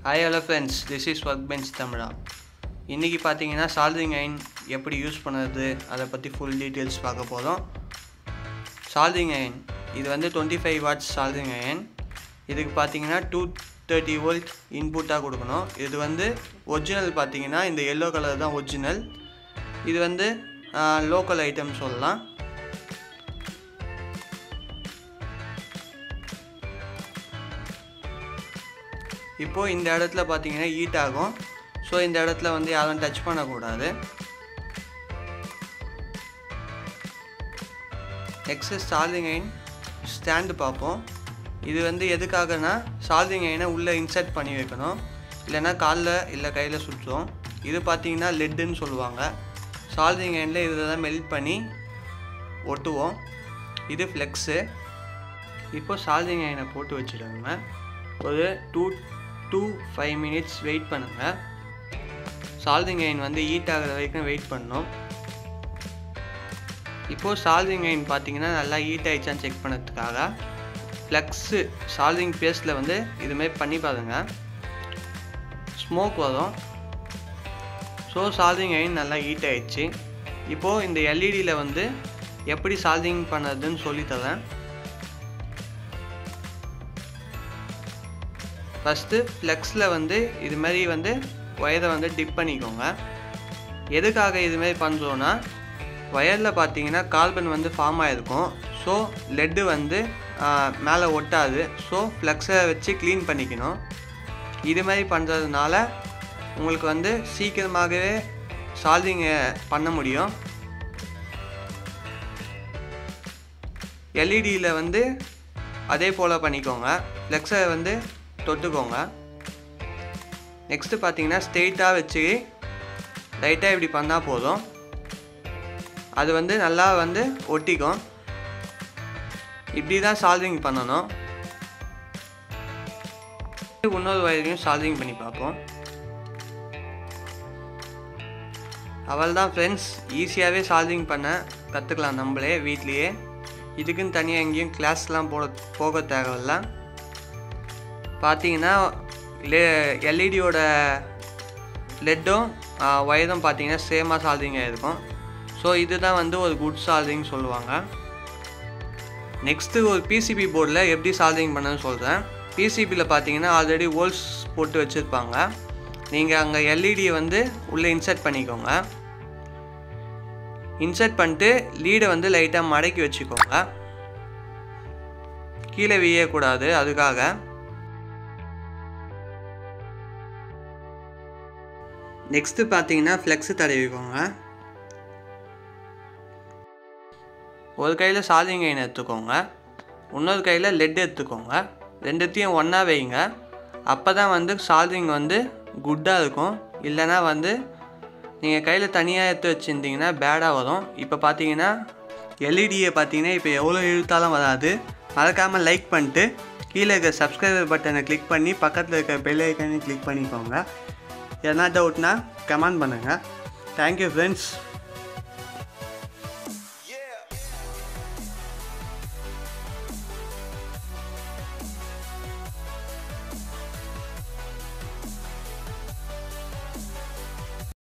hi hello friends this is work bench Tamizha இன்றைக்கி பார்த்தீங்கன்னா சால்ரிங் iron எப்படி யூஸ் பண்ணுறது அதை பற்றி ஃபுல் டீட்டெயில்ஸ் பார்க்க போகிறோம் சால்ரிங் அயன் இது வந்து twenty five watts soldering iron இதுக்கு பார்த்தீங்கன்னா டூ தேர்ட்டி வோல்ட் இன்புட்டாக கொடுக்கணும் இது வந்து ஒரிஜினல் பார்த்தீங்கன்னா இந்த எல்லோ கலர் தான் ஒரிஜினல் இது வந்து லோக்கல் ஐட்டம் சொல்லலாம் இப்போது இந்த இடத்துல பார்த்தீங்கன்னா ஹீட் ஆகும் ஸோ இந்த இடத்துல வந்து யாரும் டச் பண்ணக்கூடாது எக்ஸஸ் சார்ஜிங் ஐன் ஸ்டாண்டு பார்ப்போம் இது வந்து எதுக்காகனா சார்ஜிங் ஐனை உள்ளே இன்சர்ட் பண்ணி வைக்கணும் இல்லைன்னா காலில் இல்லை கையில் சுற்றும் இது பார்த்தீங்கன்னா லெட்டுன்னு சொல்லுவாங்க சார்ஜிங் ஐனில் இதில் தான் மெல்ட் பண்ணி ஒட்டுவோம் இது ஃப்ளெக்ஸு இப்போ சார்ஜிங் ஐனை போட்டு வச்சுடுங்க ஒரு two to five minutes wait பண்ணுங்கள் சால்விங் ஐன் வந்து ஹீட் ஆகிற வரைக்கும் வெயிட் பண்ணணும் இப்போது சால்விங் ஐன் பார்த்தீங்கன்னா நல்லா ஹீட் ஆகிடுச்சான்னு செக் பண்ணதுக்காக ஃப்ளக்ஸு சால்விங் பேஸ்ட்டில் வந்து இதுமாரி பண்ணி பாருங்க ஸ்மோக் வரும் ஸோ சால்விங் ஐன் நல்லா ஹீட் ஆகிடுச்சு இப்போது இந்த எல்இடியில் வந்து எப்படி சால்விங் பண்ணுறதுன்னு சொல்லித்தரேன் ஃபஸ்ட்டு ஃப்ளெக்ஸில் வந்து இது மாதிரி வந்து ஒயரை வந்து டிப் பண்ணிக்கோங்க எதுக்காக இதுமாரி பண்ணுறோன்னா ஒயரில் பார்த்தீங்கன்னா கார்பன் வந்து ஃபார்ம் ஆகிருக்கும் ஸோ லெட்டு வந்து மேலே ஒட்டாது ஸோ ஃப்ளெக்ஸை வச்சு க்ளீன் பண்ணிக்கணும் இது மாதிரி பண்ணுறதுனால உங்களுக்கு வந்து சீக்கிரமாகவே சால்விங்கை பண்ண முடியும் எல்இடியில் வந்து அதே போல் பண்ணிக்கோங்க ஃப்ளெக்ஸை வந்து தொட்டுக்கோங்க நெக்ஸ்ட்டு பார்த்தீங்கன்னா ஸ்ட்ரெயிட்டாக வச்சு லைட்டாக இப்படி பண்ணால் போதும் அது வந்து நல்லா வந்து ஒட்டிக்கும் இப்படி தான் சால்விங் பண்ணணும் இன்னொரு வயரையும் சால்விங் பண்ணி பார்ப்போம் அவள் தான் ஃப்ரெண்ட்ஸ் ஈஸியாகவே சால்விங் பண்ண கற்றுக்கலாம் நம்மளே வீட்லேயே இதுக்குன்னு தனியாக எங்கேயும் கிளாஸ்லாம் போட போக தேவையில்ல பார்த்தீங்கன்னா லே எல்இடியோட லெட்டும் ஒயரும் பார்த்தீங்கன்னா சேமாக சால்விங்காக இருக்கும் ஸோ இதுதான் வந்து ஒரு குட் சால்விங் சொல்லுவாங்க நெக்ஸ்ட்டு ஒரு பிசிபி போர்டில் எப்படி சால்விங் பண்ணணும்னு சொல்கிறேன் பிசிபியில் பார்த்தீங்கன்னா ஆல்ரெடி ஹோல்ஸ் போட்டு வச்சுருப்பாங்க நீங்கள் அங்கே எல்இடியை வந்து உள்ளே இன்சர்ட் பண்ணிக்கோங்க இன்சர்ட் பண்ணிட்டு லீடை வந்து லைட்டாக மடக்கி வச்சுக்கோங்க கீழே வீயக்கூடாது அதுக்காக நெக்ஸ்ட்டு பார்த்தீங்கன்னா ஃப்ளெக்ஸு தடவிக்கோங்க ஒரு கையில் சார்ஜிங் ஐன் எடுத்துக்கோங்க இன்னொரு கையில் லெட் எடுத்துக்கோங்க ரெண்டுத்தையும் ஒன்றா வைங்க அப்போ தான் வந்து சார்ஜிங் வந்து குட்டாக இருக்கும் இல்லைனா வந்து நீங்கள் கையில் தனியாக எடுத்து வச்சுருந்தீங்கன்னா பேடாக வரும் இப்போ பார்த்தீங்கன்னா எல்இடியை பார்த்தீங்கன்னா இப்போ எவ்வளோ இழுத்தாலும் வராது மறக்காமல் லைக் பண்ணிட்டு கீழே இருக்க சப்ஸ்கிரைபர் பட்டனை கிளிக் பண்ணி பக்கத்தில் இருக்க பெல் ஐக்கானே கிளிக் பண்ணிக்கோங்க எதனா டவுட்னா கமெண்ட் பண்ணுங்கள் தேங்க்யூ ஃப்ரெண்ட்ஸ்